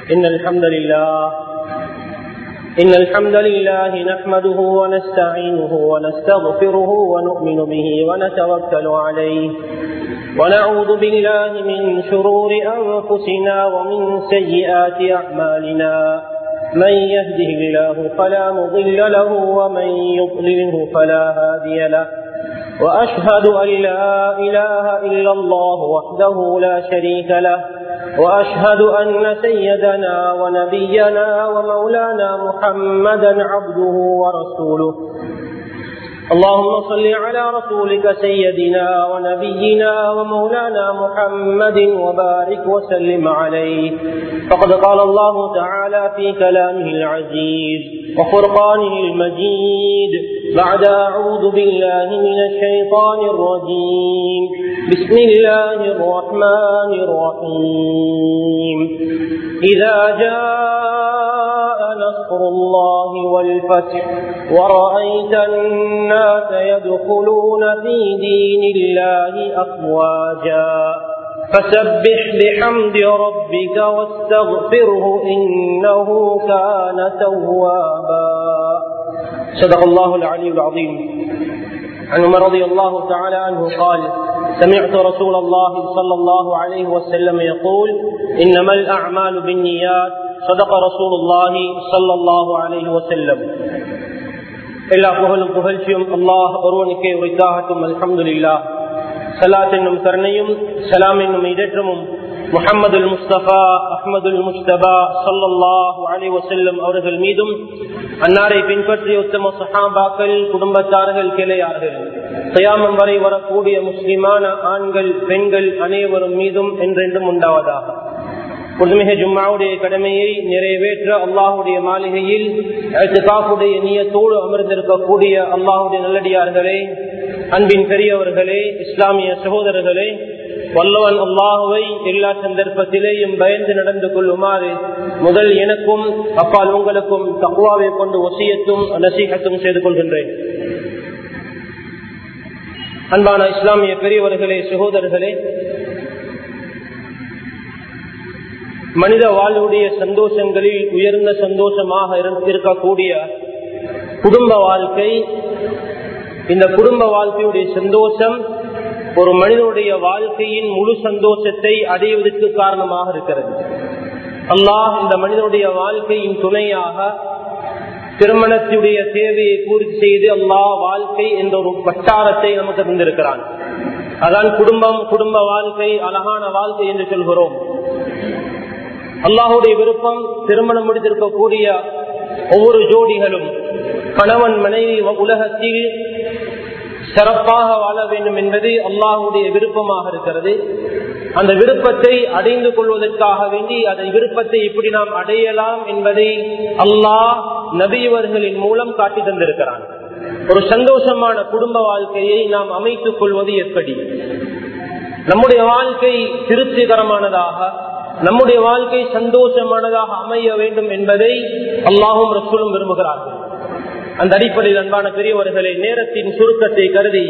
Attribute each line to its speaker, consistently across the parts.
Speaker 1: إن الحمد لله إن الحمد لله نحمده ونستعينه ونستغفره ونؤمن به ونتوكل عليه ونعوذ بالله من شرور أنفسنا ومن سيئات أعمالنا من يهده الله فلا مضل له ومن يضلله فلا هادي له وأشهد أن لا إله إلا الله وحده لا شريك له وأشهد أن سيدنا ونبينا ومولانا محمدا عبده ورسوله اللهم صل على رسولك سيدنا ونبينا ومولانا محمد وبارك وسلم عليه فقد قال الله تعالى في كلامه العزيز وفرقانه المجيد بعد أعوذ بالله من الشيطان الرجيم بسم الله الرحمن الرحيم إذا جاء نصر الله والفتح ورأيت الناس يدخلون في دين الله أفواجا فسبح بحمد ربك واستغفره إنه كان توابا صدق الله العلي العظيم عن عمر رضي الله تعالى عنه قال سمعت رسول الله صلى الله عليه وسلم يقول إنما الأعمال بالنيات صدق رسول الله صلى الله عليه وسلم எல்லா புகழும் புகழ்ச்சியும் அல்லாஹ் ஒருவனுக்கே உரித்தாகட்டும் அல்ஹம்துலில்லா சலாத் என்னும் கருணையும் சலாம் என்னும் இடற்றமும் முகமது முஸ்தபா அஹமதுல் முஸ்தபா சொல்லல்லாஹு அலி வசல்லம் அவர்கள் மீதும் அன்னாரை பின்பற்றிய உத்தம சஹாபாக்கள் குடும்பத்தார்கள் கிளையார்கள் சயாமம் வரை வரக்கூடிய முஸ்லிமான ஆண்கள் பெண்கள் அனைவரும் மீதும் என்றென்றும் உண்டாவதாக புதுமிக ஜும்மாவுடைய கடமையை நிறைவேற்ற அல்லாஹுடைய மாளிகையில் காப்புடைய நீயத்தோடு அமர்ந்திருக்கக்கூடிய அல்லாஹுடைய நல்லடியார்களே அன்பின் பெரியவர்களே இஸ்லாமிய சகோதரர்களே வல்லவன் அல்லாஹுவை எல்லா சந்தர்ப்பத்திலேயும் பயந்து நடந்து கொள்ளுமாறு முதல் எனக்கும் அப்பால் உங்களுக்கும் தக்குவாவை கொண்டு ஒசியத்தும் நசீகத்தும் செய்து கொள்கின்றேன் அன்பான இஸ்லாமிய பெரியவர்களே சகோதரர்களே மனித வாழ்வுடைய சந்தோஷங்களில் உயர்ந்த சந்தோஷமாக இருக்கக்கூடிய குடும்ப வாழ்க்கை இந்த குடும்ப வாழ்க்கையுடைய சந்தோஷம் ஒரு மனிதனுடைய வாழ்க்கையின் முழு சந்தோஷத்தை அடைவதற்கு காரணமாக இருக்கிறது அல்லாஹ் இந்த மனிதனுடைய வாழ்க்கையின் துணையாக திருமணத்துடைய தேவையை பூர்த்தி செய்து அல்லாஹ் வாழ்க்கை என்ற ஒரு வட்டாரத்தை நமக்கு தந்திருக்கிறான் அதான் குடும்பம் குடும்ப வாழ்க்கை அழகான வாழ்க்கை என்று சொல்கிறோம் அல்லாஹுடைய விருப்பம் திருமணம் முடித்திருக்கக்கூடிய ஒவ்வொரு ஜோடிகளும் கணவன் மனைவி உலகத்தில் சிறப்பாக வாழ வேண்டும் என்பது அல்லாஹுடைய விருப்பமாக இருக்கிறது அந்த விருப்பத்தை அடைந்து கொள்வதற்காக வேண்டி அந்த விருப்பத்தை எப்படி நாம் அடையலாம் என்பதை அல்லாஹ் நபியவர்களின் மூலம் காட்டி தந்திருக்கிறான் ஒரு சந்தோஷமான குடும்ப வாழ்க்கையை நாம் அமைத்துக் கொள்வது எப்படி நம்முடைய வாழ்க்கை திருப்திகரமானதாக நம்முடைய வாழ்க்கை சந்தோஷமானதாக அமைய வேண்டும் என்பதை அல்லாஹும் ரசூலும் விரும்புகிறார்கள் அந்த அடிப்படையில் அன்பான பெரியவர்களை நேரத்தின் சுருக்கத்தை கருதி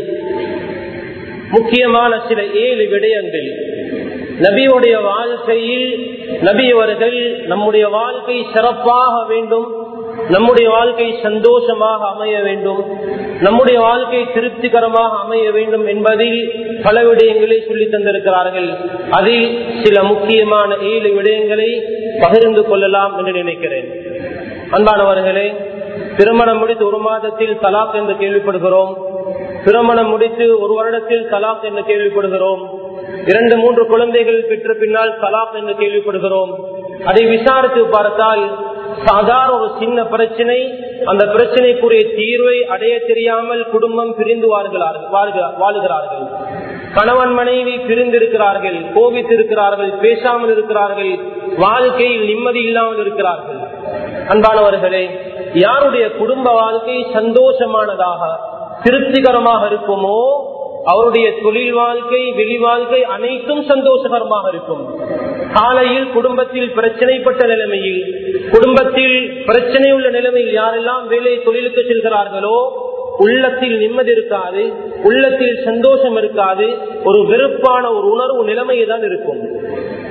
Speaker 1: முக்கியமான சில ஏழு விடயங்கள் நபியுடைய வாழ்க்கையில் நபியவர்கள் நம்முடைய வாழ்க்கை சிறப்பாக வேண்டும் நம்முடைய வாழ்க்கை சந்தோஷமாக அமைய வேண்டும் நம்முடைய வாழ்க்கை திருப்திகரமாக அமைய வேண்டும் என்பதில் பல விடயங்களை சொல்லி தந்திருக்கிறார்கள் அதில் சில முக்கியமான ஏழு விடயங்களை பகிர்ந்து கொள்ளலாம் என்று நினைக்கிறேன் அன்பானவர்களே திருமணம் முடித்து ஒரு மாதத்தில் தலாக் என்று கேள்விப்படுகிறோம் திருமணம் முடித்து ஒரு வருடத்தில் தலாக் என்று கேள்விப்படுகிறோம் இரண்டு மூன்று குழந்தைகள் பெற்ற பின்னால் தலாக் என்று கேள்விப்படுகிறோம் அதை விசாரித்து பார்த்தால் சாதாரண ஒரு சின்ன பிரச்சனை அந்த பிரச்சனைக்குரிய தீர்வை அடைய தெரியாமல் குடும்பம் பிரிந்து வாழுகிறார்கள் கணவன் மனைவி பிரிந்திருக்கிறார்கள் கோபித்திருக்கிறார்கள் பேசாமல் இருக்கிறார்கள் வாழ்க்கையில் நிம்மதி இல்லாமல் இருக்கிறார்கள் அன்பானவர்களே யாருடைய குடும்ப வாழ்க்கை சந்தோஷமானதாக திருப்திகரமாக இருக்குமோ அவருடைய தொழில் வாழ்க்கை வெளி வாழ்க்கை அனைத்தும் சந்தோஷகரமாக இருக்கும் காலையில் குடும்பத்தில் பிரச்சனைப்பட்ட நிலைமையில் குடும்பத்தில் பிரச்சனை உள்ள நிலைமையில் யாரெல்லாம் வேலை தொழிலுக்கு செல்கிறார்களோ உள்ளத்தில் நிம்மதி இருக்காது உள்ளத்தில் சந்தோஷம் இருக்காது ஒரு வெறுப்பான ஒரு உணர்வு நிலைமை தான் இருக்கும்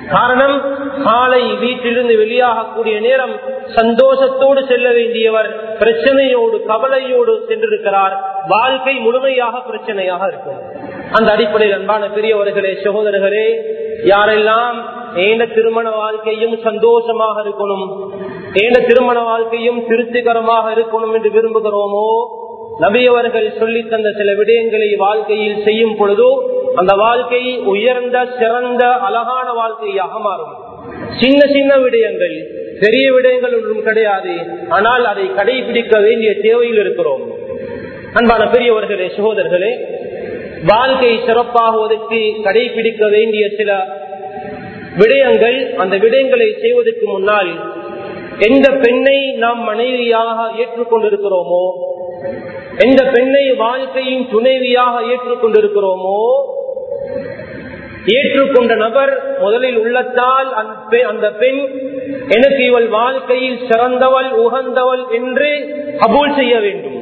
Speaker 1: காரணம் காலை வீட்டிலிருந்து வெளியாகக்கூடிய நேரம் சந்தோஷத்தோடு செல்ல வேண்டியவர் பிரச்சனையோடு கவலையோடு சென்றிருக்கிறார் வாழ்க்கை முழுமையாக பிரச்சனையாக இருக்கும் அந்த அடிப்படையில் அன்பான பெரியவர்களே சகோதரர்களே யாரெல்லாம் ஏன திருமண வாழ்க்கையும் சந்தோஷமாக இருக்கணும் ஏன திருமண வாழ்க்கையும் திருப்திகரமாக இருக்கணும் என்று விரும்புகிறோமோ நபியவர்கள் சொல்லி தந்த சில விடயங்களை வாழ்க்கையில் செய்யும் பொழுதோ அந்த வாழ்க்கை உயர்ந்த சிறந்த அழகான வாழ்க்கையாக மாறும் சின்ன சின்ன விடயங்கள் பெரிய விடயங்கள் ஒன்றும் கிடையாது ஆனால் அதை கடைபிடிக்க வேண்டிய தேவையில் இருக்கிறோம் அன்பான பெரியவர்களே சகோதரர்களே வாழ்க்கை சிறப்பாகுவதற்கு கடைபிடிக்க வேண்டிய சில விடயங்கள் அந்த விடயங்களை செய்வதற்கு முன்னால் எந்த பெண்ணை நாம் மனைவியாக ஏற்றுக்கொண்டிருக்கிறோமோ எந்த பெண்ணை வாழ்க்கையின் துணைவியாக ஏற்றுக்கொண்டிருக்கிறோமோ ஏற்றுக்கொண்ட நபர் முதலில் உள்ளத்தால் அந்த பெண் எனக்கு இவள் வாழ்க்கையில் சிறந்தவள் உகந்தவள் என்று கபூல் செய்ய வேண்டும்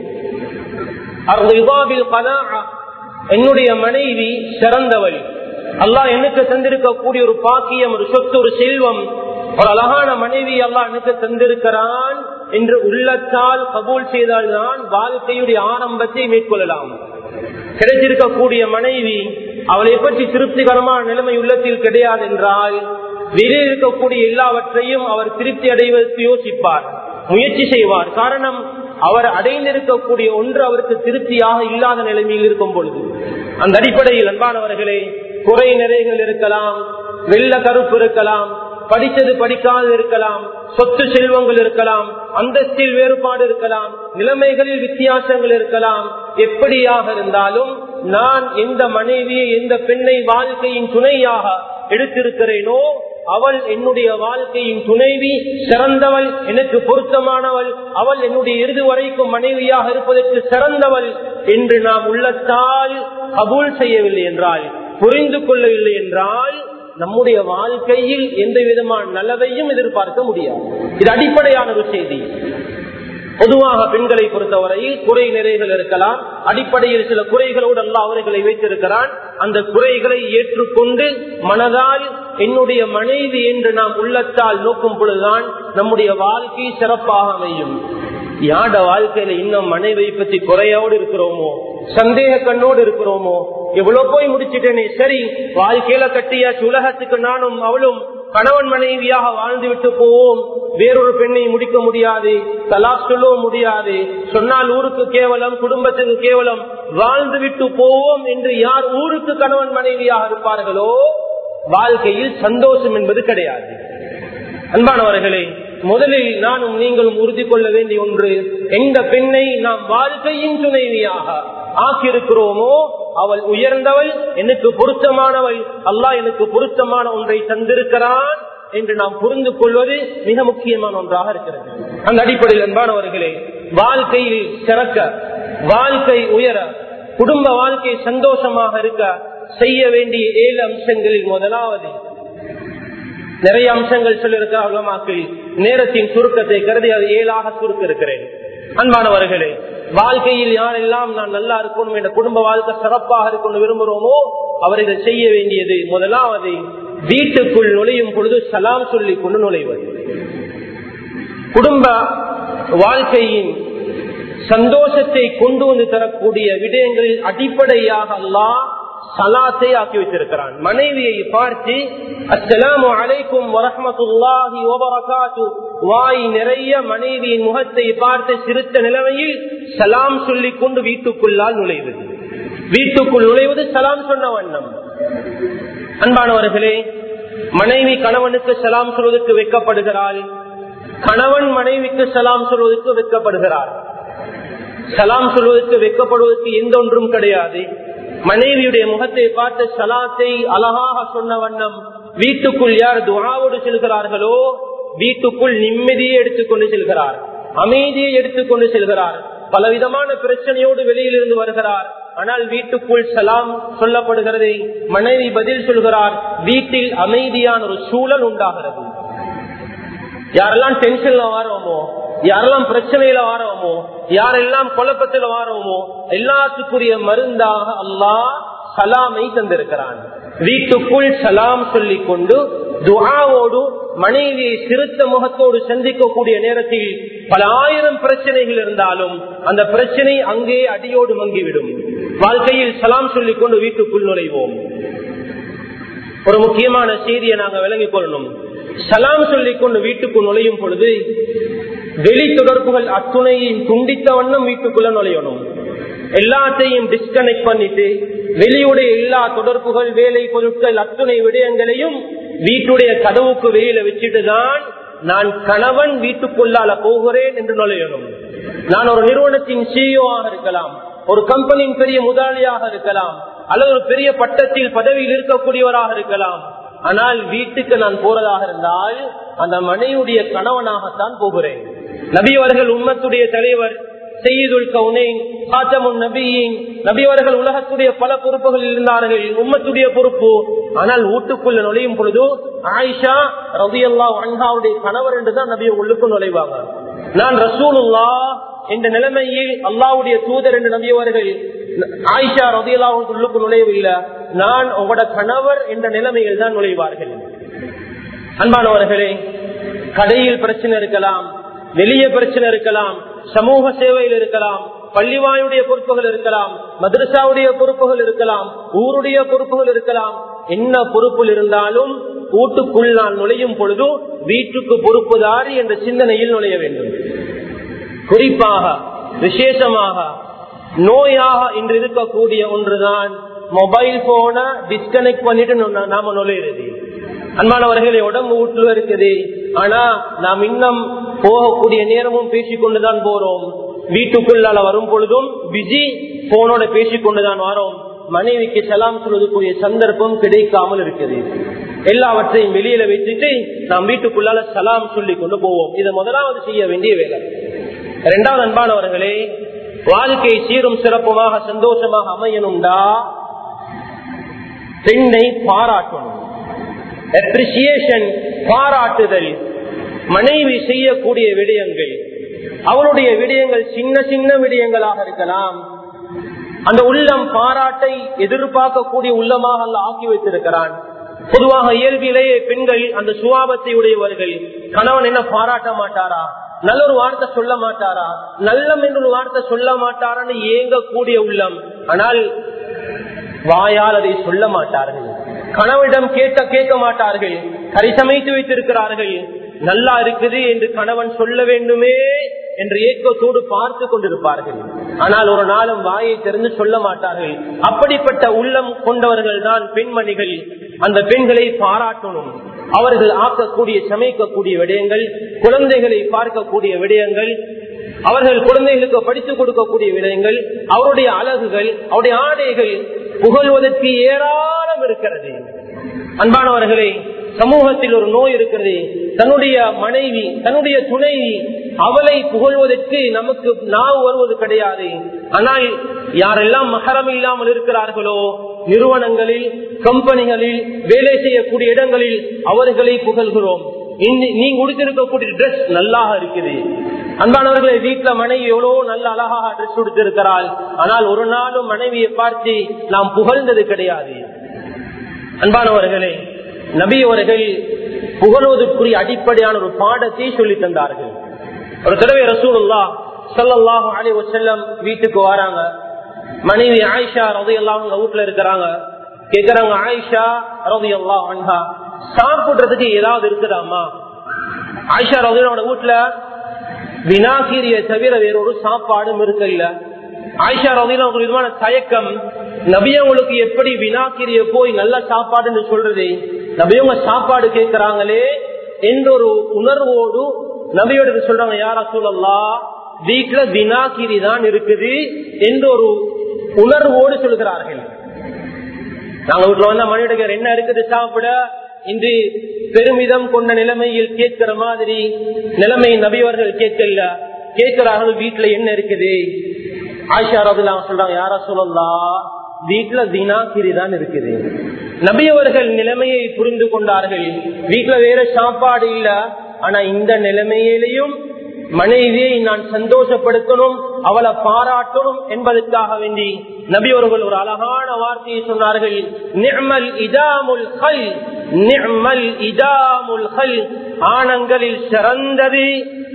Speaker 1: என்னுடைய மனைவி சிறந்தவள் அல்லாஹ் எனக்கு தந்திருக்கக்கூடிய ஒரு பாக்கியம் ஒரு சொத்து ஒரு செல்வம் ஒரு அழகான மனைவி அல்லாஹ் எனக்கு தந்திருக்கிறான் என்று உள்ளத்தால் கபூல் செய்தால்தான் வாழ்க்கையுடைய ஆரம்பத்தை மேற்கொள்ளலாம் கிடைத்திருக்கக்கூடிய மனைவி அவளை பற்றி திருப்திகரமான நிலைமை உள்ளத்தில் கிடையாது என்றால் வெளியில் இருக்கக்கூடிய எல்லாவற்றையும் அவர் திருப்தி அடைவதற்கு யோசிப்பார் முயற்சி செய்வார் காரணம் அவர் அடைந்திருக்கக்கூடிய ஒன்று அவருக்கு திருப்தியாக இல்லாத நிலைமையில் இருக்கும் பொழுது அந்த அடிப்படையில் அன்பானவர்களே குறை நிறைகள் இருக்கலாம் வெள்ள கருப்பு இருக்கலாம் படித்தது படிக்காது இருக்கலாம் சொத்து செல்வங்கள் இருக்கலாம் அந்தஸ்தில் வேறுபாடு இருக்கலாம் நிலைமைகளில் வித்தியாசங்கள் இருக்கலாம் எப்படியாக இருந்தாலும் நான் எந்த மனைவியை எந்த பெண்ணை வாழ்க்கையின் துணையாக எடுத்திருக்கிறேனோ அவள் என்னுடைய வாழ்க்கையின் துணைவி சிறந்தவள் எனக்கு பொருத்தமானவள் அவள் என்னுடைய இறுதி வரைக்கும் மனைவியாக இருப்பதற்கு சிறந்தவள் என்று நாம் உள்ளத்தால் கபூல் செய்யவில்லை என்றால் புரிந்து கொள்ளவில்லை என்றால் நம்முடைய வாழ்க்கையில் எந்த விதமான நலவையும் எதிர்பார்க்க முடியாது இது அடிப்படையான ஒரு செய்தி பொதுவாக பெண்களை பொறுத்தவரையில் குறை நிறைகள் இருக்கலாம் அடிப்படையில் சில குறைகளோடு அல்ல அவர்களை வைத்திருக்கிறான் அந்த குறைகளை ஏற்றுக்கொண்டு மனதால் என்னுடைய மனைவி என்று நாம் உள்ளத்தால் நோக்கும் பொழுதுதான் நம்முடைய வாழ்க்கை சிறப்பாக அமையும் யாட வாழ்க்கையில இன்னும் மனைவியை பற்றி குறையோடு இருக்கிறோமோ சந்தேக கண்ணோடு இருக்கிறோமோ எவ்வளவு போய் முடிச்சிட்டேனே சரி வாழ்க்கையில கட்டியாச்சு உலகத்துக்கு நானும் அவளும் கணவன் மனைவியாக வாழ்ந்து விட்டு போவோம் வேறொரு பெண்ணை முடிக்க முடியாது தலாக் சொல்லவும் முடியாது சொன்னால் ஊருக்கு கேவலம் குடும்பத்துக்கு கேவலம் வாழ்ந்து விட்டு போவோம் என்று யார் ஊருக்கு கணவன் மனைவியாக இருப்பார்களோ வாழ்க்கையில் சந்தோஷம் என்பது கிடையாது அன்பானவர்களே முதலில் நானும் நீங்களும் உறுதி கொள்ள வேண்டிய ஒன்று எந்த பெண்ணை நாம் வாழ்க்கையின் துணைவியாக ஆக்கியிருக்கிறோமோ அவள் உயர்ந்தவள் எனக்கு பொருத்தமானவள் அல்லாஹ் எனக்கு பொருத்தமான ஒன்றை தந்திருக்கிறான் என்று நாம் புரிந்து கொள்வது மிக முக்கியமான ஒன்றாக இருக்கிறது அந்த அடிப்படையில் அன்பானவர்களே வாழ்க்கையில் சிறக்க வாழ்க்கை உயர குடும்ப வாழ்க்கை சந்தோஷமாக இருக்க செய்ய வேண்டிய ஏழு அம்சங்களில் முதலாவது நிறைய அம்சங்கள் சொல்லியிருக்க அவ்வளமாக்கில் நேரத்தின் சுருக்கத்தை கருதி அது ஏழாக சுருக்க இருக்கிறேன் அன்பானவர்களே வாழ்க்கையில் யாரெல்லாம் நான் நல்லா இருக்கணும் என்ற குடும்ப வாழ்க்கை சிறப்பாக இருக்கணும் விரும்புகிறோமோ அவர்கள் செய்ய வேண்டியது முதலாவது வீட்டுக்குள் நுழையும் பொழுது சலாம் சொல்லி கொண்டு நுழைவது குடும்ப வாழ்க்கையின் சந்தோஷத்தை கொண்டு வந்து தரக்கூடிய விடயங்களில் அடிப்படையாக அல்லாஹ் சலாத்தை ஆக்கி வைத்திருக்கிறான் மனைவியை பார்த்து அஸ்லாம் அலைக்கும் வரமத்துல்லாஹி ஓபரகாத்து வாய் நிறைய மனைவியின் முகத்தை பார்த்து சிரித்த நிலைமையில் சலாம் சொல்லிக் கொண்டு வீட்டுக்குள்ளால் நுழைவது வீட்டுக்குள் நுழைவது சலாம் சொன்ன வண்ணம் அன்பானவர்களே மனைவி கணவனுக்கு சலாம் சொல்வதற்கு வைக்கப்படுகிறாள் கணவன் மனைவிக்கு சலாம் சொல்வதற்கு வைக்கப்படுகிறார் சலாம் சொல்வதற்கு வைக்கப்படுவதற்கு எந்த ஒன்றும் கிடையாது மனைவியுடைய முகத்தை பார்த்து சலாத்தை அழகாக சொன்ன வண்ணம் வீட்டுக்குள் யார் துவாவோடு செல்கிறார்களோ வீட்டுக்குள் நிம்மதியை எடுத்துக்கொண்டு செல்கிறார் அமைதியை எடுத்துக்கொண்டு செல்கிறார் பலவிதமான பிரச்சனையோடு வெளியில் இருந்து வருகிறார் ஆனால் வீட்டுக்குள் சலாம் சொல்லப்படுகிறது மனைவி பதில் சொல்கிறார் வீட்டில் அமைதியான ஒரு சூழல் உண்டாகிறது யாரெல்லாம் டென்ஷன்ல வாரோமோ யாரெல்லாம் பிரச்சனையில வாரோமோ யாரெல்லாம் குழப்பத்துல வாரோமோ எல்லாத்துக்குரிய மருந்தாக அல்லாஹ் சலாமை தந்திருக்கிறான் வீட்டுக்குள் சலாம் சொல்லிக் கொண்டு துஆவோடு மனைவியை சிறுத்த முகத்தோடு சந்திக்கக்கூடிய நேரத்தில் பல ஆயிரம் பிரச்சனைகள் இருந்தாலும் அந்த பிரச்சனை அங்கே அடியோடு மங்கிவிடும் வாழ்க்கையில் சலாம் சொல்லிக் கொண்டு வீட்டுக்குள் நுழைவோம் ஒரு முக்கியமான செய்தியை நாங்க விளங்கிக் கொள்ளணும் சலாம் சொல்லிக் கொண்டு வீட்டுக்குள் நுழையும் பொழுது வெளி தொடர்புகள் அத்துணையையும் துண்டித்த வண்ணம் வீட்டுக்குள்ள நுழையணும் எல்லாத்தையும் டிஸ்கனெக்ட் பண்ணிட்டு வெளியுடைய எல்லா தொடர்புகள் வேலை பொருட்கள் அத்துணை விடயங்களையும் வீட்டுடைய கதவுக்கு வெளியில வச்சுட்டு தான் நான் கணவன் வீட்டுக்குள்ளால போகிறேன் என்று நுழையணும் நான் ஒரு நிறுவனத்தின் சிஇஓ ஆக இருக்கலாம் ஒரு கம்பெனியின் பெரிய முதலாளியாக இருக்கலாம் அல்லது ஒரு பெரிய பட்டத்தில் பதவியில் இருக்கக்கூடியவராக இருக்கலாம் ஆனால் வீட்டுக்கு நான் போறதாக இருந்தால் அந்த மனைவியுடைய கணவனாகத்தான் போகிறேன் நபி அவர்கள் உம்மத்துடைய தலைவர் செய்யுதுல் கவுனேன் காத்தமுன் நபியின் நபி அவர்கள் உலகத்துடைய பல பொறுப்புகள் இருந்தார்கள் உம்மத்துடைய பொறுப்பு ஆனால் வீட்டுக்குள்ள நுழையும் பொழுது ஆயிஷா ரவி அல்லா அன்ஹாவுடைய கணவர் என்றுதான் நபியை உள்ளுக்கு நுழைவாங்க நான் ரசூலுல்லா என்ற நிலைமையில் அல்லாவுடைய தூதர் என்று நம்பியவர்கள் ஆயிஷா ரதியலா உள்ளுக்கு நுழையவில்லை நான் உங்களோட கணவர் என்ற நிலைமையில் தான் நுழைவார்கள் அன்பானவர்களே கடையில் பிரச்சனை இருக்கலாம் வெளியே பிரச்சனை இருக்கலாம் சமூக சேவையில் இருக்கலாம் பள்ளிவாயுடைய பொறுப்புகள் இருக்கலாம் மதரசாவுடைய பொறுப்புகள் இருக்கலாம் ஊருடைய பொறுப்புகள் இருக்கலாம் என்ன பொறுப்பில் இருந்தாலும் வீட்டுக்குள் நான் நுழையும் பொழுது வீட்டுக்கு பொறுப்புதாரி என்ற சிந்தனையில் நுழைய வேண்டும் குறிப்பாக விசேஷமாக நோயாக இன்று இருக்கக்கூடிய ஒன்றுதான் மொபைல் போனை டிஸ்கனெக்ட் பண்ணிட்டு நாம நுழையிறது அன்பானவர்களே உடம்பு வீட்டுல இருக்குது ஆனா நாம் இன்னும் போகக்கூடிய நேரமும் பேசிக்கொண்டுதான் போறோம் வீட்டுக்குள்ளால வரும் பொழுதும் பிஸி போனோட பேசிக்கொண்டுதான் வரோம் மனைவிக்கு செலாம் சொல்வதற்குரிய சந்தர்ப்பம் கிடைக்காமல் இருக்குது எல்லாவற்றையும் வெளியில வச்சுட்டு நாம் வீட்டுக்குள்ளால சலாம் சொல்லி கொண்டு போவோம் இதை முதலாவது செய்ய வேண்டிய வேலை இரண்டாவது அன்பானவர்களே வாழ்க்கை சீரும் சிறப்புமாக சந்தோஷமாக அமையணும்டா பெண்ணை பாராட்டணும் அப்ரிசியேஷன் பாராட்டுதல் மனைவி செய்யக்கூடிய விடயங்கள் அவளுடைய விடயங்கள் சின்ன சின்ன விடயங்களாக இருக்கலாம் அந்த உள்ளம் பாராட்டை எதிர்பார்க்கக்கூடிய உள்ளமாக அல்ல ஆக்கி வைத்திருக்கிறான் பொதுவாக இயல்பிலேயே பெண்கள் அந்த சுவாபத்தை உடையவர்கள் கணவன் என்ன பாராட்ட மாட்டாரா நல்ல ஒரு வார்த்தை சொல்ல மாட்டாரா நல்லம் என்று ஒரு வார்த்தை சொல்ல மாட்டாரான்னு ஏங்கக்கூடிய உள்ளம் ஆனால் வாயால் அதை சொல்ல மாட்டார்கள் கணவனிடம் கேட்ட கேட்க மாட்டார்கள் கரிசமைத்து வைத்திருக்கிறார்கள் நல்லா இருக்குது என்று கணவன் சொல்ல வேண்டுமே என்று ஏக்கத்தோடு பார்த்து கொண்டிருப்பார்கள் ஆனால் ஒரு நாளும் வாயை திறந்து சொல்ல மாட்டார்கள் அப்படிப்பட்ட உள்ளம் கொண்டவர்கள் தான் பெண்மணிகள் அந்த பெண்களை பாராட்டணும் அவர்கள் ஆக்கக்கூடிய சமைக்கக்கூடிய விடயங்கள் குழந்தைகளை பார்க்கக்கூடிய விடயங்கள் அவர்கள் குழந்தைகளுக்கு படித்துக் கொடுக்கக்கூடிய விடயங்கள் அவருடைய அழகுகள் அவருடைய ஆடைகள் புகழ்வதற்கு ஏராளம் இருக்கிறது அன்பானவர்களே சமூகத்தில் ஒரு நோய் இருக்கிறது தன்னுடைய மனைவி தன்னுடைய துணைவி அவளை புகழ்வதற்கு நமக்கு நாவு வருவது கிடையாது ஆனால் யாரெல்லாம் மகரம் இல்லாமல் இருக்கிறார்களோ நிறுவனங்களில் கம்பெனிகளில் வேலை செய்யக்கூடிய இடங்களில் அவர்களை புகழ்கிறோம் நீங்க உடுத்திருக்கக்கூடிய ட்ரெஸ் நல்லாக இருக்குது அன்பானவர்களை வீட்டுல மனைவி எவ்வளவு நல்ல அழகாக ட்ரெஸ் உடுத்திருக்கிறாள் ஆனால் ஒரு நாளும் மனைவியை பார்த்து நாம் புகழ்ந்தது கிடையாது அன்பானவர்களே நபி அவர்கள் புகழ்வதற்குரிய அடிப்படையான ஒரு பாடத்தை சொல்லி தந்தார்கள் ஒரு தடவை ரசூலுல்லா சல்லாஹு அலி வசல்லம் வீட்டுக்கு வராங்க மனைவி ஆயிஷா ரவி எல்லாம் அவங்க வீட்டுல இருக்கிறாங்க கேக்குறாங்க ஆயிஷா ரவி எல்லாம் அன்ஹா சாப்பிடுறதுக்கு ஏதாவது இருக்குதாமா ஆயிஷா ரவியோட வீட்டுல வினாகீரிய தவிர வேற ஒரு சாப்பாடும் இருக்க இல்ல ஆயிஷா ரவியில ஒரு விதமான தயக்கம் நபியவங்களுக்கு எப்படி வினாக்கிரிய போய் நல்ல சாப்பாடுன்னு சொல்றது நபியவங்க சாப்பாடு கேட்கிறாங்களே என்ற ஒரு உணர்வோடு நபியோட சொல்றாங்க யாரா சொல்லலா வீட்டுல வினாக்கிரி தான் இருக்குது என்ற ஒரு உணர்வோடு சொல்கிறார்கள் நாங்க வீட்டுல வந்த மனித என்ன இருக்குது சாப்பிட இன்று பெருமிதம் கொண்ட நிலைமையில் கேட்கிற மாதிரி நிலைமை நபியவர்கள் கேட்கல கேட்கிறார்கள் வீட்டுல என்ன இருக்குது ஆயிஷா ரபுல்லா சொல்றாங்க யாரா சொல்லலாம் வீட்டுல தினாக்கிரி தான் இருக்குது நபியவர்கள் நிலைமையை புரிந்து கொண்டார்கள் வீட்டுல வேற சாப்பாடு இல்ல ஆனா இந்த நிலைமையிலையும் மனைவியை நான் சந்தோஷப்படுத்தணும் அவளை பாராட்டணும் என்பதற்காக வேண்டி நபி அவர்கள் ஒரு அழகான வார்த்தையை சொன்னார்கள் நிர்மல் இதாமுல் ஹல் நிர்மல் இதாமுல் ஹல் ஆணங்களில் சிறந்தது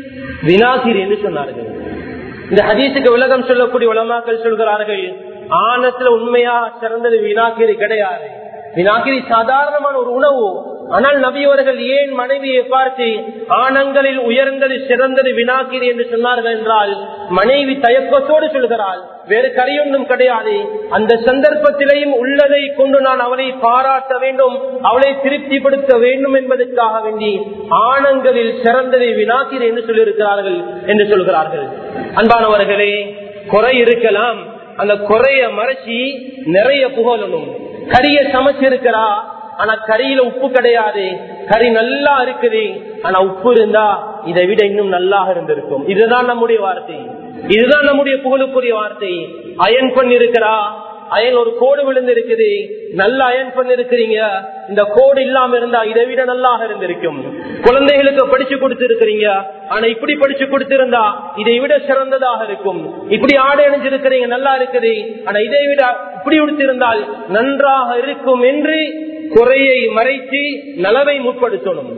Speaker 1: வினாசிர் என்று சொன்னார்கள் இந்த ஹதீஸுக்கு விலகம் சொல்லக்கூடிய உலமாக்கள் சொல்கிறார்கள் ஆனத்துல உண்மையா சிறந்தது வினாக்கிரி கிடையாது வினாக்கிரி சாதாரணமான ஒரு உணவு ஆனால் நபியவர்கள் ஏன் மனைவியை பார்த்து ஆணங்களில் உயர்ந்தது சிறந்தது வினாக்கிரி என்று சொன்னார்கள் என்றால் மனைவி தயக்கத்தோடு சொல்கிறாள் வேறு கரையொன்றும் கிடையாது அந்த சந்தர்ப்பத்திலேயும் உள்ளதை கொண்டு நான் அவளை பாராட்ட வேண்டும் அவளை திருப்திப்படுத்த வேண்டும் என்பதற்காக வேண்டி ஆணங்களில் சிறந்ததை வினாக்கிரி என்று சொல்லியிருக்கிறார்கள் என்று சொல்கிறார்கள் அன்பானவர்களே குறை இருக்கலாம் அந்த குறைய மறைச்சி நிறைய புகழணும் கரிய சமைச்சிருக்கிறா ஆனா கறியில உப்பு கிடையாது கறி நல்லா இருக்குது ஆனா உப்பு இருந்தா இதை விட இன்னும் நல்லா இருந்திருக்கும் இதுதான் நம்முடைய வார்த்தை இதுதான் நம்முடைய புகழுக்குரிய வார்த்தை அயன் பண்ணிருக்கிறா அயன் ஒரு கோடு விழுந்து இருக்குது நல்ல அயன் பண்ணிருக்கிறீங்க இந்த கோடு இல்லாம இருந்தா இதை விட நல்லாக இருந்திருக்கும் குழந்தைகளுக்கு படிச்சு கொடுத்திருக்கிறீங்க ஆனா இப்படி படிச்சு கொடுத்திருந்தா இதை விட சிறந்ததாக இருக்கும் இப்படி ஆடை அணிஞ்சிருக்கிறீங்க நல்லா இருக்குது ஆனா இதை விட இப்படி உடுத்திருந்தால் நன்றாக இருக்கும் என்று குறையை மறைத்து நலவை முற்படுத்தணும்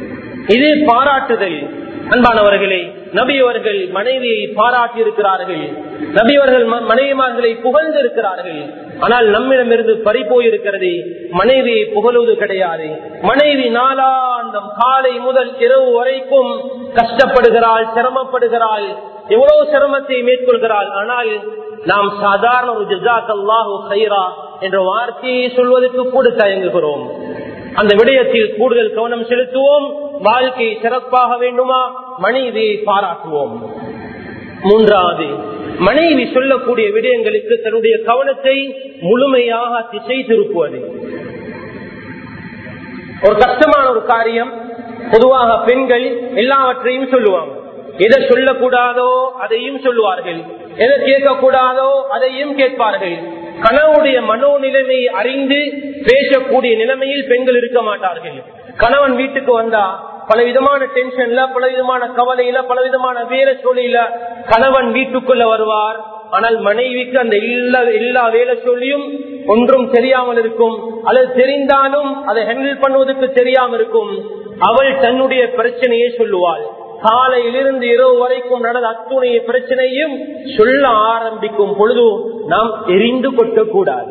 Speaker 1: இது பாராட்டுதல் அன்பானவர்களே நபி அவர்கள் மனைவியை பாராட்டி இருக்கிறார்கள் நபி அவர்கள் மனைவிமார்களை புகழ்ந்து இருக்கிறார்கள் ஆனால் நம்மிடமிருந்து பறி போயிருக்கிறது மனைவியை புகழுவது கிடையாது மனைவி நாளாந்தம் காலை முதல் இரவு வரைக்கும் கஷ்டப்படுகிறாள் சிரமப்படுகிறாள் எவ்வளவு சிரமத்தை மேற்கொள்கிறாள் ஆனால் நாம் சாதாரண ஒரு ஜிசாக் அல்லாஹு சைரா என்ற வார்த்தையை சொல்வதற்கு கூட தயங்குகிறோம் அந்த விடயத்தில் கூடுதல் கவனம் செலுத்துவோம் வாழ்க்கை சிறப்பாக வேண்டுமா மனைவியை பாராட்டுவோம் மூன்றாவது மனைவி சொல்லக்கூடிய விடயங்களுக்கு தன்னுடைய கவனத்தை முழுமையாக திசை திருப்புவது ஒரு கஷ்டமான ஒரு காரியம் பொதுவாக பெண்கள் எல்லாவற்றையும் சொல்லுவாங்க எதை சொல்லக்கூடாதோ அதையும் சொல்லுவார்கள் எதை கேட்கக்கூடாதோ அதையும் கேட்பார்கள் கணவனுடைய மனோநிலைமை அறிந்து பேசக்கூடிய நிலைமையில் பெண்கள் இருக்க மாட்டார்கள் கணவன் வீட்டுக்கு வந்தா பல விதமான டென்ஷன்ல பல விதமான கவலையில பல விதமான வேற சொல்லியில கணவன் வீட்டுக்குள்ள வருவார் ஆனால் மனைவிக்கு அந்த எல்லா எல்லா வேலை சொல்லியும் ஒன்றும் தெரியாமல் இருக்கும் அல்லது தெரிந்தாலும் அதை ஹேண்டில் பண்ணுவதற்கு தெரியாமல் இருக்கும் அவள் தன்னுடைய பிரச்சனையை சொல்லுவாள் காலையிலிருந்து இரவு வரைக்கும் நடந்த அத்துணை பிரச்சனையும் சொல்ல ஆரம்பிக்கும் பொழுது நாம் எரிந்து கொட்டக்கூடாது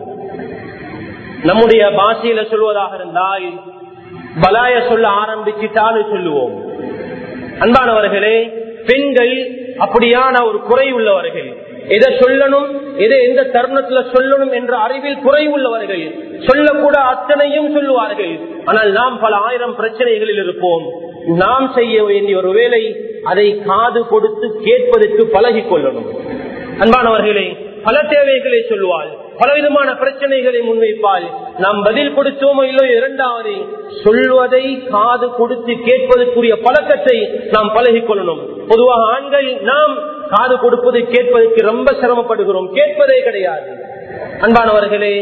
Speaker 1: நம்முடைய பாஷையில சொல்வதாக இருந்தால் பலாய சொல்ல ஆரம்பிச்சுட்டாலும் சொல்லுவோம் அன்பானவர்களே பெண்கள் அப்படியான ஒரு குறை உள்ளவர்கள் எதை சொல்லணும் எதை எந்த தருணத்துல சொல்லணும் என்ற அறிவில் குறை உள்ளவர்கள் சொல்லக்கூட அத்தனையும் சொல்லுவார்கள் ஆனால் நாம் பல ஆயிரம் பிரச்சனைகளில் இருப்போம் நாம் செய்ய வேண்டிய ஒரு வேலை அதை காது கொடுத்து கேட்பதற்கு பழகிக் கொள்ளணும் அன்பானவர்களே பல தேவைகளை சொல்லுவாள் பலவிதமான பிரச்சனைகளை முன்வைப்பால் நாம் பதில் கொடுத்தோமோ இல்லையோ இரண்டாவது சொல்வதை காது கொடுத்து கேட்பதற்குரிய பழக்கத்தை நாம் பழகிக் கொள்ளணும் பொதுவாக ஆண்கள் நாம் காது கொடுப்பதை கேட்பதற்கு ரொம்ப சிரமப்படுகிறோம் கேட்பதே கிடையாது அன்பானவர்களே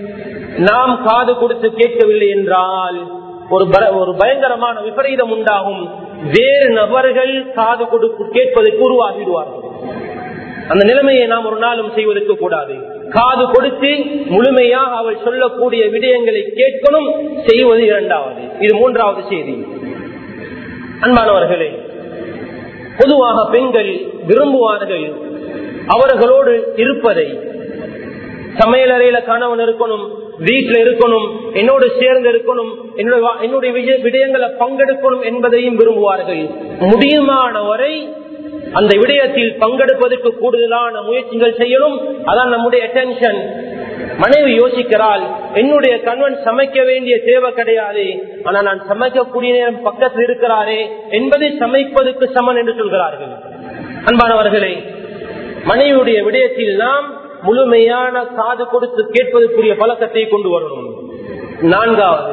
Speaker 1: நாம் காது கொடுத்து கேட்கவில்லை என்றால் ஒரு ஒரு பயங்கரமான விபரீதம் உண்டாகும் வேறு நபர்கள் காது கொடுத்து கேட்பதற்கு உருவாகிடுவார்கள் அந்த நிலைமையை நாம் ஒரு நாளும் செய்வதற்கு கூடாது காது கொடுத்து முழுமையாக அவள் சொல்லக்கூடிய விடயங்களை கேட்கணும் செய்வது இரண்டாவது இது மூன்றாவது செய்தி அன்பானவர்களே பொதுவாக பெண்கள் விரும்புவார்கள் அவர்களோடு இருப்பதை சமையலறையில கணவன் இருக்கணும் வீட்டுல இருக்கணும் என்னோடு சேர்ந்து இருக்கணும் என்னுடைய விடயங்களை பங்கெடுக்கணும் என்பதையும் விரும்புவார்கள் முடியுமான வரை அந்த விடயத்தில் பங்கெடுப்பதற்கு கூடுதலான முயற்சிகள் செய்யணும் அதான் நம்முடைய அட்டென்ஷன் மனைவி யோசிக்கிறாள் என்னுடைய கணவன் சமைக்க வேண்டிய தேவை கிடையாது ஆனா நான் சமைக்கக்கூடிய நேரம் பக்கத்தில் இருக்கிறாரே என்பதை சமைப்பதற்கு சமன் என்று சொல்கிறார்கள் அன்பானவர்களே மனைவியுடைய விடயத்தில் நாம் முழுமையான காது கொடுத்து கேட்பதற்குரிய பழக்கத்தை கொண்டு வரணும் நான்காவது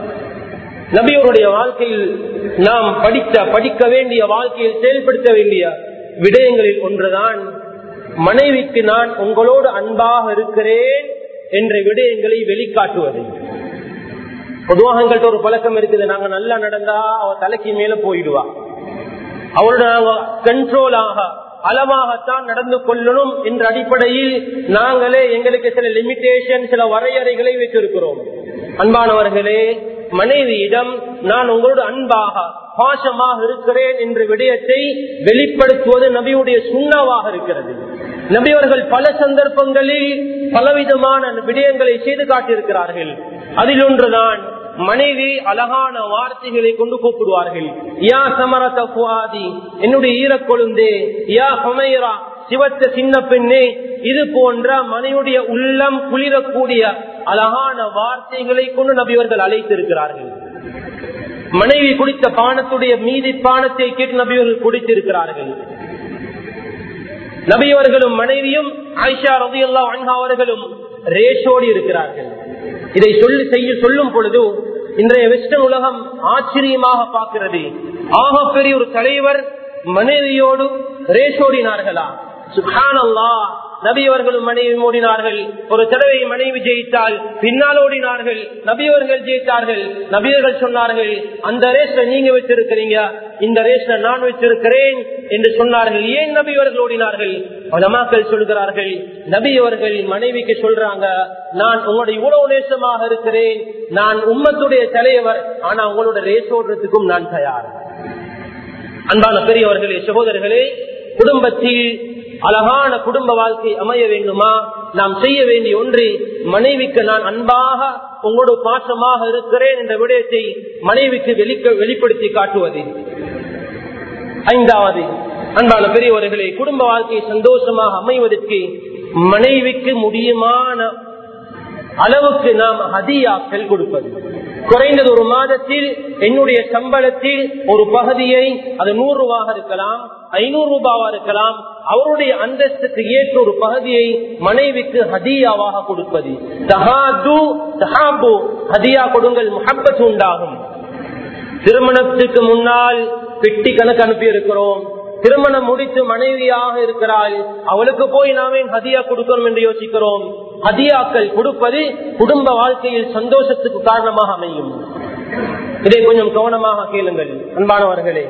Speaker 1: நபியோருடைய வாழ்க்கையில் நாம் படித்த படிக்க வேண்டிய வாழ்க்கையில் செயல்படுத்த வேண்டிய விடயங்களில் ஒன்றுதான் மனைவிக்கு நான் உங்களோடு அன்பாக இருக்கிறேன் என்ற விடயங்களை வெளிக்காட்டுவது பொதுவாக எங்கள்கிட்ட ஒரு பழக்கம் இருக்குது நாங்க நல்லா நடந்தா அவ தலைக்கு மேல போயிடுவா அவருடைய கண்ட்ரோலாக அளவாகத்தான் நடந்து கொள்ளணும் என்ற அடிப்படையில் நாங்களே எங்களுக்கு சில லிமிடேஷன் சில வரையறைகளை வைத்திருக்கிறோம் அன்பானவர்களே மனைவியிடம் நான் உங்களோட அன்பாக பாசமாக இருக்கிறேன் என்ற விடயத்தை வெளிப்படுத்துவது நபியுடைய சுண்ணாவாக இருக்கிறது நபியவர்கள் பல சந்தர்ப்பங்களில் பலவிதமான விடயங்களை செய்து காட்டியிருக்கிறார்கள் அதில் ஒன்றுதான் மனைவி அழகான வார்த்தைகளை கொண்டு கூப்பிடுவார்கள் யா சமரத புவாதி என்னுடைய ஈரக்கொழுந்தே யா ஹொமைரா சிவத்த சின்ன பெண்ணே இது போன்ற மனையுடைய உள்ளம் குளிரக்கூடிய அழகான வார்த்தைகளை கொண்டு நபியவர்கள் அழைத்திருக்கிறார்கள் மனைவி குடித்த பானத்துடைய மீதி பானத்தை கேட்டு நபியவர்கள் குடித்திருக்கிறார்கள் நபியவர்களும் மனைவியும் ஆயிஷா ரதியுல்லா அன்ஹா அவர்களும் ரேஷோடு இருக்கிறார்கள் இதை சொல்லி செய்ய சொல்லும் பொழுது இன்றைய வெஸ்டர்ன் உலகம் ஆச்சரியமாக பார்க்கிறது ஆக பெரிய ஒரு தலைவர் மனைவியோடு ரேஷோடினார்களா சுகானல்லா நபியவர்களும் மனைவி ஓடினார்கள் ஒரு தடவை மனைவி ஜெயித்தால் பின்னால் ஓடினார்கள் நபியவர்கள் ஜெயித்தார்கள் நபியர்கள் சொன்னார்கள் அந்த ரேஸ்ல நீங்க வச்சிருக்கிறீங்க இந்த ரேஸ்ல நான் வச்சிருக்கிறேன் என்று சொன்னார்கள் ஏன் நபியவர்கள் ஓடினார்கள் பலமாக்கள் சொல்கிறார்கள் நபியவர்கள் மனைவிக்கு சொல்றாங்க நான் உங்களுடைய இவ்வளவு நேசமாக இருக்கிறேன் நான் உம்மத்துடைய தலைவர் ஆனா உங்களோட ரேஸ் ஓடுறதுக்கும் நான் தயார் அன்பான பெரியவர்களே சகோதரர்களே குடும்பத்தில் அழகான குடும்ப வாழ்க்கை அமைய வேண்டுமா நாம் செய்ய வேண்டிய ஒன்று மனைவிக்கு நான் அன்பாக உங்களோட பாசமாக இருக்கிறேன் என்ற விடயத்தை மனைவிக்கு வெளிக்க வெளிப்படுத்தி காட்டுவது ஐந்தாவது அன்பான பெரியவர்களே குடும்ப வாழ்க்கை சந்தோஷமாக அமைவதற்கு மனைவிக்கு முடியுமான அளவுக்கு நாம் ஹதியாக்கள் கொடுப்பது குறைந்தது ஒரு மாதத்தில் என்னுடைய சம்பளத்தில் ஒரு பகுதியை அது நூறு ரூபாக இருக்கலாம் ஐநூறு ரூபாவா இருக்கலாம் அவருடைய அந்தஸ்துக்கு ஏற்ற ஒரு பகுதியை மனைவிக்கு ஹதியாவாக கொடுப்பது தஹாது தஹாபு ஹதியா கொடுங்கள் முகப்பத்து உண்டாகும் திருமணத்துக்கு முன்னால் பெட்டி கணக்கு அனுப்பி இருக்கிறோம் திருமணம் முடித்து மனைவியாக இருக்கிறாள் அவளுக்கு போய் நாமே ஹதியா கொடுக்கணும் என்று யோசிக்கிறோம் ஹதியாக்கள் கொடுப்பது குடும்ப வாழ்க்கையில் சந்தோஷத்துக்கு காரணமாக அமையும் இதை கொஞ்சம் கவனமாக கேளுங்கள் அன்பானவர்களே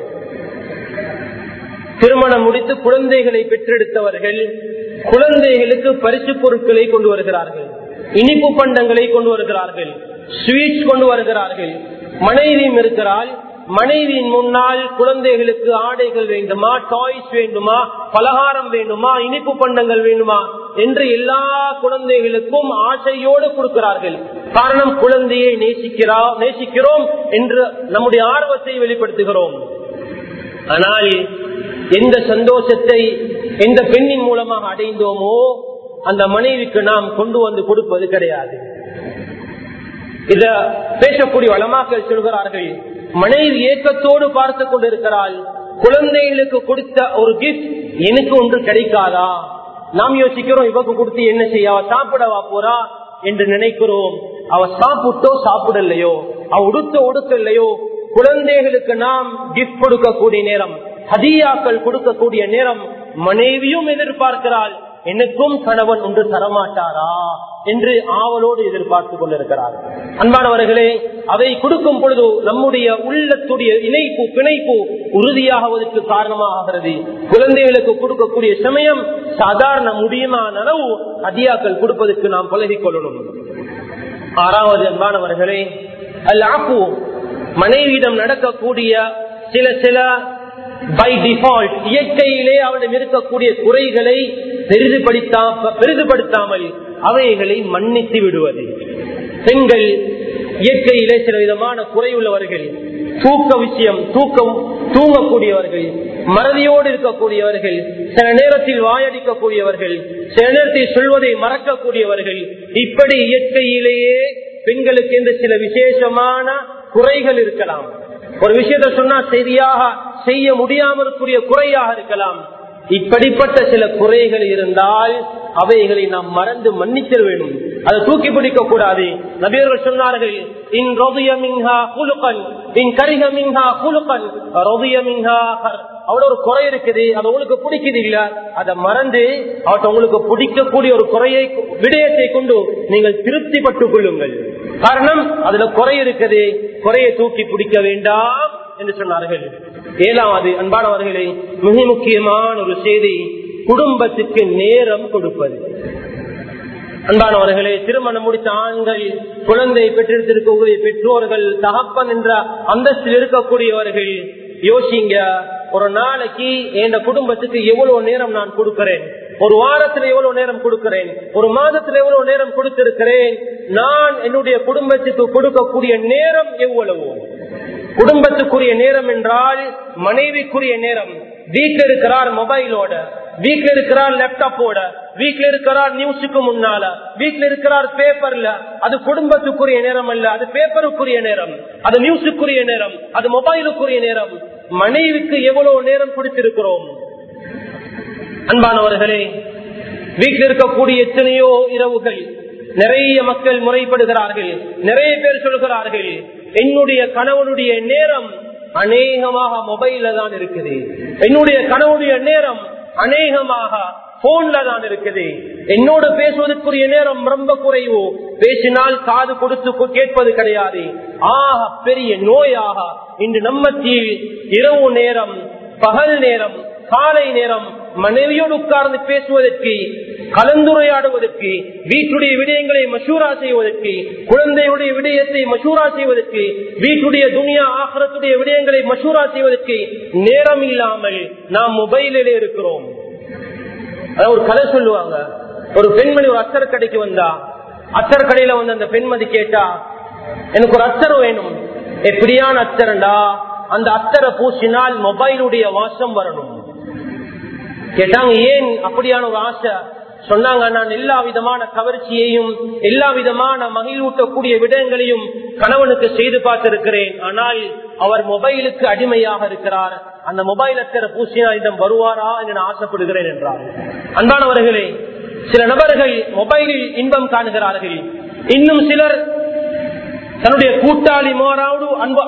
Speaker 1: திருமணம் முடித்து குழந்தைகளை பெற்றெடுத்தவர்கள் குழந்தைகளுக்கு பரிசு பொருட்களை கொண்டு வருகிறார்கள் இனிப்பு பண்டங்களை கொண்டு வருகிறார்கள் ஸ்வீட்ஸ் கொண்டு வருகிறார்கள் மனைவியும் இருக்கிறாள் மனைவியின் முன்னால் குழந்தைகளுக்கு ஆடைகள் வேண்டுமா டாய்ஸ் வேண்டுமா பலகாரம் வேண்டுமா இனிப்பு பண்டங்கள் வேண்டுமா என்று எல்லா குழந்தைகளுக்கும் ஆசையோடு கொடுக்கிறார்கள் காரணம் குழந்தையை நேசிக்கிறா நேசிக்கிறோம் என்று நம்முடைய ஆர்வத்தை வெளிப்படுத்துகிறோம் ஆனால் எந்த சந்தோஷத்தை எந்த பெண்ணின் மூலமாக அடைந்தோமோ அந்த மனைவிக்கு நாம் கொண்டு வந்து கொடுப்பது கிடையாது இத பேசக்கூடிய வளமாக்கள் சொல்கிறார்கள் மனைவி ஏக்கத்தோடு பார்த்து கொண்டிருக்கிறாள் குழந்தைகளுக்கு கொடுத்த ஒரு கிஃப்ட் எனக்கு ஒன்று கிடைக்காதா நாம் யோசிக்கிறோம் இவக்கு கொடுத்து என்ன செய்ய அவ சாப்பிடவா போறா என்று நினைக்கிறோம் அவ சாப்பிட்டோ சாப்பிடலையோ அவ உடுத்த உடுக்கலையோ குழந்தைகளுக்கு நாம் கிஃப்ட் கொடுக்கக்கூடிய நேரம் ஹதியாக்கள் கொடுக்கக்கூடிய நேரம் மனைவியும் எதிர்பார்க்கிறாள் எனக்கும் கணவன் ஒன்று தரமாட்டாரா என்று ஆவலோடு எதிர்பார்த்து கொண்டிருக்கிறார் அன்பானவர்களே அதை கொடுக்கும் பொழுது நம்முடைய உள்ளத்துடைய இணைப்பு பிணைப்பு உறுதியாகுவதற்கு காரணமாகிறது குழந்தைகளுக்கு கொடுக்கக்கூடிய சமயம் சாதாரண முடியுமான அளவு அதியாக்கள் கொடுப்பதற்கு நாம் பழகிக் கொள்ளணும் ஆறாவது அன்பானவர்களே அல்லாப்பு மனைவியிடம் நடக்கக்கூடிய சில சில பை டிஃபால்ட் இயற்கையிலே அவனிடம் இருக்கக்கூடிய குறைகளை பெரிதுபடுத்தா பெரிதுபடுத்தாமல் அவைகளை மன்னித்து விடுவது பெண்கள் இயற்கையிலே சில விதமான குறை உள்ளவர்கள் தூக்க விஷயம் தூக்கம் தூங்கக்கூடியவர்கள் மறதியோடு இருக்கக்கூடியவர்கள் சில நேரத்தில் வாயடிக்கக்கூடியவர்கள் சில நேரத்தில் சொல்வதை மறக்கக்கூடியவர்கள் இப்படி இயற்கையிலேயே பெண்களுக்கு என்று சில விசேஷமான குறைகள் இருக்கலாம் ஒரு விஷயத்த சொன்னா சரியாக செய்ய முடியாமல் இருக்கக்கூடிய குறையாக இருக்கலாம் இப்படிப்பட்ட சில குறைகள் இருந்தால் அவைகளை நாம் மறந்து மன்னித்தல் வேண்டும் அதை தூக்கி பிடிக்க கூடாது நபியர்கள் சொன்னார்கள் இன் ரொதிய மின்ஹா குலுக்கன் இன் கரிக மின்ஹா குலுக்கன் ரொதிய மின்ஹா அவ்வளவு ஒரு குறை இருக்குது அது உங்களுக்கு பிடிக்குது இல்ல அதை மறந்து அவற்றை உங்களுக்கு பிடிக்கக்கூடிய ஒரு குறையை விடயத்தை கொண்டு நீங்கள் திருப்தி பட்டுக் கொள்ளுங்கள் காரணம் அதுல குறை இருக்குது குறையை தூக்கி பிடிக்க வேண்டாம் என்று சொன்னார்கள் ஏழாவது அன்பானவர்களே மிக முக்கியமான ஒரு செய்தி குடும்பத்துக்கு நேரம் கொடுப்பது அன்பானவர்களே திருமணம் முடித்த ஆண்கள் குழந்தை பெற்றெடுத்திருக்கக்கூடிய பெற்றோர்கள் தகப்பன் என்ற அந்தஸ்தில் இருக்கக்கூடியவர்கள் யோசிங்க ஒரு நாளைக்கு என் குடும்பத்துக்கு எவ்வளவு நேரம் நான் கொடுக்கிறேன் ஒரு வாரத்துல எவ்வளவு நேரம் கொடுக்கிறேன் ஒரு மாதத்துல எவ்வளவு நேரம் கொடுத்திருக்கிறேன் நான் என்னுடைய குடும்பத்துக்கு கொடுக்கக்கூடிய நேரம் எவ்வளவு குடும்பத்துக்குரிய நேரம் என்றால் மனைவிக்குரிய நேரம் வீட்டில் இருக்கிறார் மொபைலோட வீட்டில் இருக்கிறார் லேப்டாப்போட வீட்டில் இருக்கிறார் நியூஸுக்கு முன்னால வீட்டில் இருக்கிறார் பேப்பர்ல அது குடும்பத்துக்குரிய நேரம் அல்ல அது பேப்பருக்குரிய நேரம் அது நியூஸுக்குரிய நேரம் அது மொபைலுக்குரிய நேரம் மனைவிக்கு எவ்வளவு நேரம் கொடுத்திருக்கிறோம் அன்பானவர்களே வீட்டில் இருக்கக்கூடிய எத்தனையோ இரவுகள் நிறைய மக்கள் முறைப்படுகிறார்கள் நிறைய பேர் சொல்கிறார்கள் என்னுடைய கணவனுடைய நேரம் அநேகமாக மொபைல்ல தான் இருக்குது என்னுடைய கணவனுடைய நேரம் அநேகமாக போன்ல தான் இருக்குது என்னோட பேசுவதற்குரிய நேரம் ரொம்ப குறைவு பேசினால் காது கொடுத்து கேட்பது கிடையாது ஆக பெரிய நோயாக இன்று நம்மத்தில் இரவு நேரம் பகல் நேரம் காலை நேரம் மனைவியோடு உட்கார்ந்து பேசுவதற்கு கலந்துரையாடுவதற்கு வீட்டுடைய விடயங்களை மசூரா செய்வதற்கு குழந்தையுடைய விடயத்தை மசூரா செய்வதற்கு வீட்டுடைய துனியா ஆகரத்துடைய விடயங்களை மசூரா செய்வதற்கு நேரம் இல்லாமல் நாம் மொபைலிலே இருக்கிறோம் ஒரு கதை சொல்லுவாங்க ஒரு பெண்மணி ஒரு அத்தர் கடைக்கு வந்தா அத்தர் கடையில வந்து அந்த பெண்மதி கேட்டா எனக்கு ஒரு அத்தர் வேணும் எப்படியான அத்தரண்டா அந்த அத்தரை பூசினால் மொபைலுடைய வாசம் வரணும் கேட்டாங்க ஏன் அப்படியான ஒரு ஆசை சொன்னாங்க நான் எல்லா விதமான கவர்ச்சியையும் எல்லா விதமான மகிழ்வூட்டக்கூடிய விடயங்களையும் கணவனுக்கு செய்து பார்த்திருக்கிறேன் ஆனால் அவர் மொபைலுக்கு அடிமையாக இருக்கிறார் அந்த மொபைல் அத்தர பூசினா இடம் வருவாரா என்று நான் ஆசைப்படுகிறேன் என்றார் அன்பானவர்களே சில நபர்கள் மொபைலில் இன்பம் காணுகிறார்கள் இன்னும் சிலர் தன்னுடைய கூட்டாளி மாறாவோடு அன்பா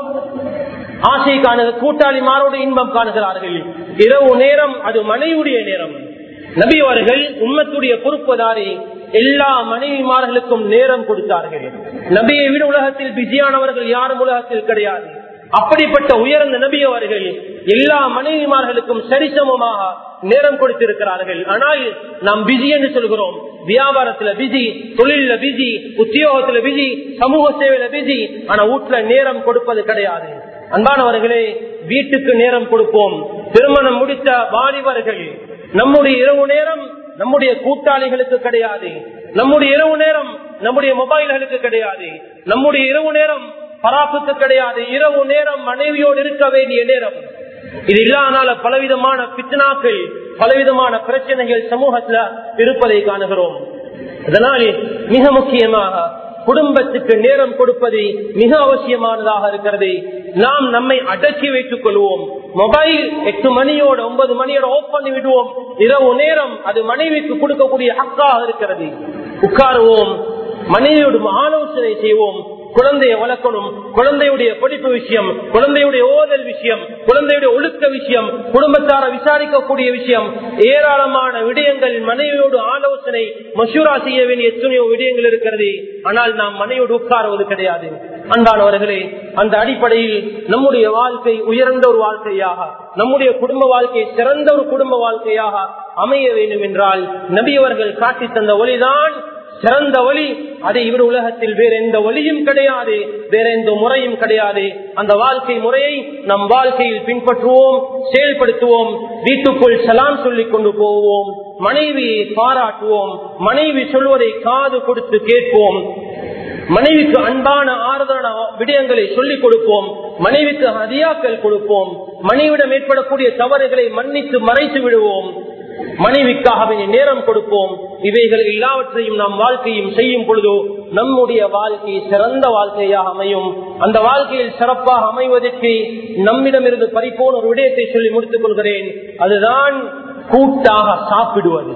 Speaker 1: ஆசை காணுக கூட்டாளி மாறோடு இன்பம் காணுகிறார்கள் இரவு நேரம் அது மனைவியுடைய நேரம் நபி அவர்கள் உம்மத்துடைய பொறுப்புதாரி எல்லா மனைவிமார்களுக்கும் நேரம் கொடுத்தார்கள் நபியை விட உலகத்தில் பிஸியானவர்கள் யாரும் உலகத்தில் கிடையாது அப்படிப்பட்ட உயர்ந்த நபி அவர்கள் எல்லா மனைவிமார்களுக்கும் சரிசமமாக நேரம் கொடுத்திருக்கிறார்கள் ஆனால் நாம் பிஸி என்று சொல்கிறோம் வியாபாரத்துல பிஸி தொழில பிஸி உத்தியோகத்துல பிஸி சமூக சேவையில பிஸி ஆனா வீட்டுல நேரம் கொடுப்பது கிடையாது அன்பானவர்களே வீட்டுக்கு நேரம் கொடுப்போம் திருமணம் முடித்த வாலிபர்கள் நம்முடைய இரவு நேரம் நம்முடைய கூட்டாளிகளுக்கு கிடையாது நம்முடைய இரவு நேரம் நம்முடைய மொபைல்களுக்கு கிடையாது நம்முடைய இரவு நேரம் பராப்புக்கு கிடையாது இரவு நேரம் மனைவியோடு இருக்க வேண்டிய நேரம் இது இல்லாதனால பலவிதமான பித்னாக்கள் பலவிதமான பிரச்சனைகள் சமூகத்துல இருப்பதை காணுகிறோம் அதனால் மிக முக்கியமாக குடும்பத்துக்கு நேரம் கொடுப்பது மிக அவசியமானதாக இருக்கிறது நாம் நம்மை அடக்கி வைத்துக் கொள்வோம் மொபைல் எட்டு மணியோட ஒன்பது மணியோட ஓப் பண்ணி விடுவோம் இரவு நேரம் அது மனைவிக்கு கொடுக்கக்கூடிய ஹக்காக இருக்கிறது உட்காருவோம் மனைவியோடு ஆலோசனை செய்வோம் குழந்தைய வளர்க்கணும் குழந்தையுடைய படிப்பு விஷயம் குழந்தையுடைய ஓதல் விஷயம் குழந்தையுடைய ஒழுக்க விஷயம் குடும்பத்தார விசாரிக்கக்கூடிய விஷயம் ஏராளமான விடயங்கள் மனைவியோடு ஆலோசனை மசூரா செய்ய வேண்டிய எத்தனையோ விடயங்கள் இருக்கிறது ஆனால் நாம் மனைவியோடு உட்காருவது கிடையாது அன்பானவர்களே அந்த அடிப்படையில் நம்முடைய வாழ்க்கை உயர்ந்த ஒரு வாழ்க்கையாக நம்முடைய குடும்ப வாழ்க்கை சிறந்த ஒரு குடும்ப வாழ்க்கையாக அமைய வேண்டும் என்றால் நபியவர்கள் காட்டி தந்த ஒளிதான் சிறந்த வழி அது இவர் உலகத்தில் வேற எந்த வழியும் கிடையாது வேற எந்த முறையும் கிடையாது அந்த வாழ்க்கை முறையை நம் வாழ்க்கையில் பின்பற்றுவோம் செயல்படுத்துவோம் வீட்டுக்குள் சலாம் சொல்லிக் கொண்டு போவோம் மனைவியை பாராட்டுவோம் மனைவி சொல்வதை காது கொடுத்து கேட்போம் மனைவிக்கு அன்பான ஆறுதலான விடயங்களை சொல்லிக் கொடுப்போம் மனைவிக்கு ஹதியாக்கள் கொடுப்போம் மனைவிடம் ஏற்படக்கூடிய தவறுகளை மன்னித்து மறைத்து விடுவோம் மனைவிக்காக நேரம் கொடுப்போம் இவைகள் எல்லாவற்றையும் நாம் வாழ்க்கையும் செய்யும் பொழுதோ நம்முடைய வாழ்க்கை சிறந்த வாழ்க்கையாக அமையும் அந்த வாழ்க்கையில் சிறப்பாக அமைவதற்கு நம்மிடமிருந்து பறிப்போன ஒரு விடயத்தை சொல்லி முடித்துக் கொள்கிறேன் அதுதான் கூட்டாக சாப்பிடுவது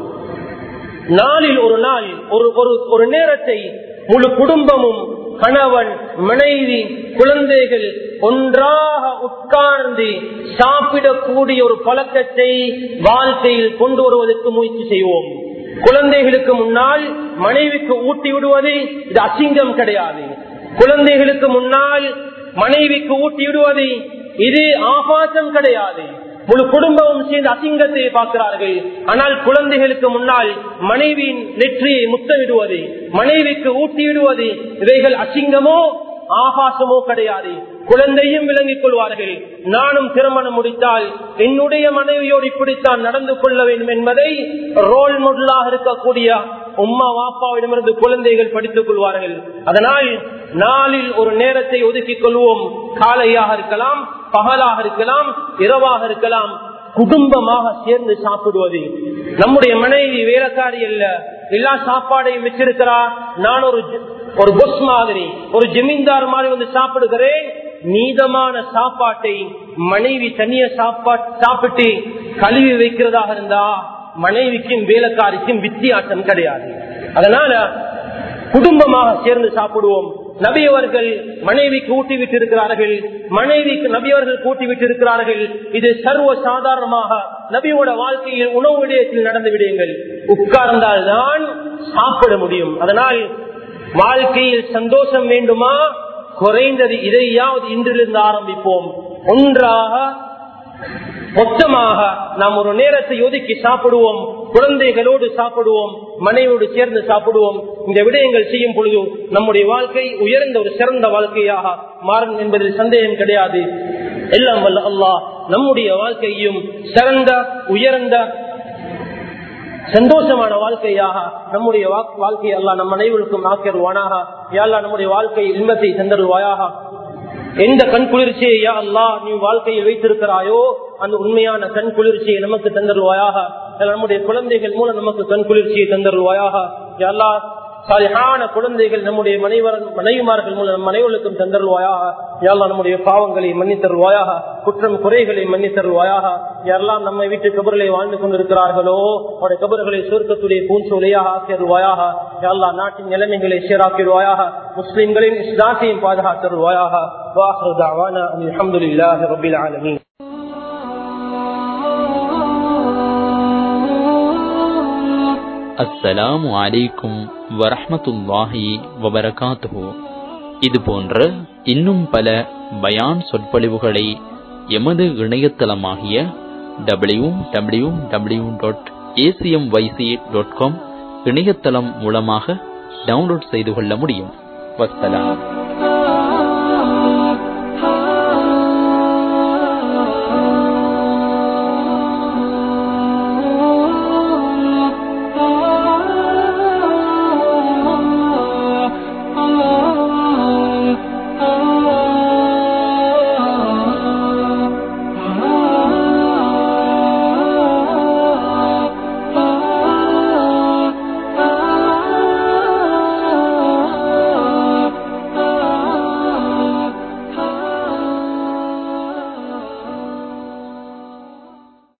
Speaker 1: நாளில் ஒரு நாள் ஒரு ஒரு நேரத்தை முழு குடும்பமும் கணவன் மனைவி குழந்தைகள் ஒன்றாக உட்கார்ந்து சாப்பிடக்கூடிய ஒரு பழக்கத்தை வாழ்க்கையில் கொண்டு வருவதற்கு முயற்சி செய்வோம் குழந்தைகளுக்கு முன்னால் மனைவிக்கு ஊட்டி விடுவது இது அசிங்கம் கிடையாது குழந்தைகளுக்கு முன்னால் மனைவிக்கு ஊட்டி விடுவது இது ஆபாசம் கிடையாது முழு குடும்பமும் சேர்ந்து அசிங்கத்தை பார்க்கிறார்கள் ஆனால் குழந்தைகளுக்கு முன்னால் மனைவியின் நெற்றியை முத்தமிடுவது மனைவிக்கு ஊட்டி விடுவது இவைகள் அசிங்கமோ ஆபாசமோ கிடையாது குழந்தையும் விளங்கிக் கொள்வார்கள் நானும் திருமணம் முடித்தால் என்னுடைய மனைவியோடு இப்படித்தான் நடந்து கொள்ள வேண்டும் என்பதை ரோல் மாடலாக இருக்கக்கூடிய உம்மா வாப்பாவிடமிருந்து குழந்தைகள் படித்துக் கொள்வார்கள் அதனால் நாளில் ஒரு நேரத்தை ஒதுக்கிக் கொள்வோம் காலையாக இருக்கலாம் பகலாக இருக்கலாம் இரவாக இருக்கலாம் குடும்பமாக சேர்ந்து சாப்பிடுவது நம்முடைய மனைவி வேலைக்காரி அல்ல எல்லா சாப்பாடையும் வச்சிருக்கிறார் நான் ஒரு ஒரு பொஸ் மாதிரி ஒரு ஜமீன்தார் மாதிரி வந்து சாப்பிடுகிறேன் நீதமான சாப்பாட்டை மனைவி தனிய சாப்பாட்டு சாப்பிட்டு கழுவி வைக்கிறதாக இருந்தா மனைவிக்கும் வேலைக்காரிக்கும் வித்தியாசம் கிடையாது அதனால குடும்பமாக சேர்ந்து சாப்பிடுவோம் நபியவர்கள் மனைவிக்கு ஊட்டி விட்டிருக்கிறார்கள் மனைவிக்கு நபியவர்கள் கூட்டி விட்டிருக்கிறார்கள் இது சர்வ சாதாரணமாக நபியோட வாழ்க்கையில் உணவு விடயத்தில் நடந்து விடுங்கள் உட்கார்ந்தால் தான் சாப்பிட முடியும் அதனால் வாழ்க்கையில் சந்தோஷம் வேண்டுமா குறைந்தது இதையாவது இன்றிலிருந்து ஆரம்பிப்போம் ஒன்றாக மொத்தமாக நாம் ஒரு நேரத்தை ஒதுக்கி சாப்பிடுவோம் குழந்தைகளோடு சாப்பிடுவோம் மனைவியோடு சேர்ந்து சாப்பிடுவோம் இந்த விடயங்கள் செய்யும் பொழுது நம்முடைய வாழ்க்கை உயர்ந்த ஒரு சிறந்த வாழ்க்கையாக மாறும் என்பதில் சந்தேகம் கிடையாது எல்லாம் வல்ல அல்லாஹ் நம்முடைய வாழ்க்கையும் சிறந்த உயர்ந்த சந்தோஷமான வாழ்க்கையாக நம்முடைய வாழ்க்கையை அல்லா நம் அனைவருக்கும் ஆக்கிடுவானாக யாழ்லா நம்முடைய வாழ்க்கை இன்பத்தை தந்தருவாயாக எந்த கண் குளிர்ச்சியை யா அல்லா நீ வாழ்க்கையில் வைத்திருக்கிறாயோ அந்த உண்மையான கண் குளிர்ச்சியை நமக்கு தந்தருவாயாக நம்முடைய குழந்தைகள் மூலம் நமக்கு கண் குளிர்ச்சியை தந்தருவாயாக எல்லா சாலிஹான குழந்தைகள் நம்முடைய மனைவர் மனைவிமார்கள் மூலம் நம் அனைவருக்கும் தந்தருவாயாக யாரெல்லாம் நம்முடைய பாவங்களை மன்னித்தருவாயாக குற்றம் குறைகளை மன்னித்தருவாயாக யாரெல்லாம் நம்மை வீட்டு கபர்களை வாழ்ந்து கொண்டிருக்கிறார்களோ அவருடைய கபர்களை சுருக்கத்துடைய பூஞ்சோலையாக ஆக்கிடுவாயாக யாரெல்லாம் நாட்டின் நிலைமைகளை சீராக்கிடுவாயாக முஸ்லிம்களின் இஸ்லாத்தையும் பாதுகாத்தருவாயாக வாஹர் தாவானா அலமதுல்லாஹி ரபில் ஆலமீன்
Speaker 2: அஸ்ஸலாமு அலைக்கும் வரஹமத்துல்லாஹி வபரகாத்துஹு இது போன்ற இன்னும் பல பயான் சொற்பொழிவுகளை எமது இணையதளமாகிய W W W dot ACM YC dot com இணையதளம் மூலமாக டவுன்லோட் செய்து கொள்ள முடியும் வசலாம்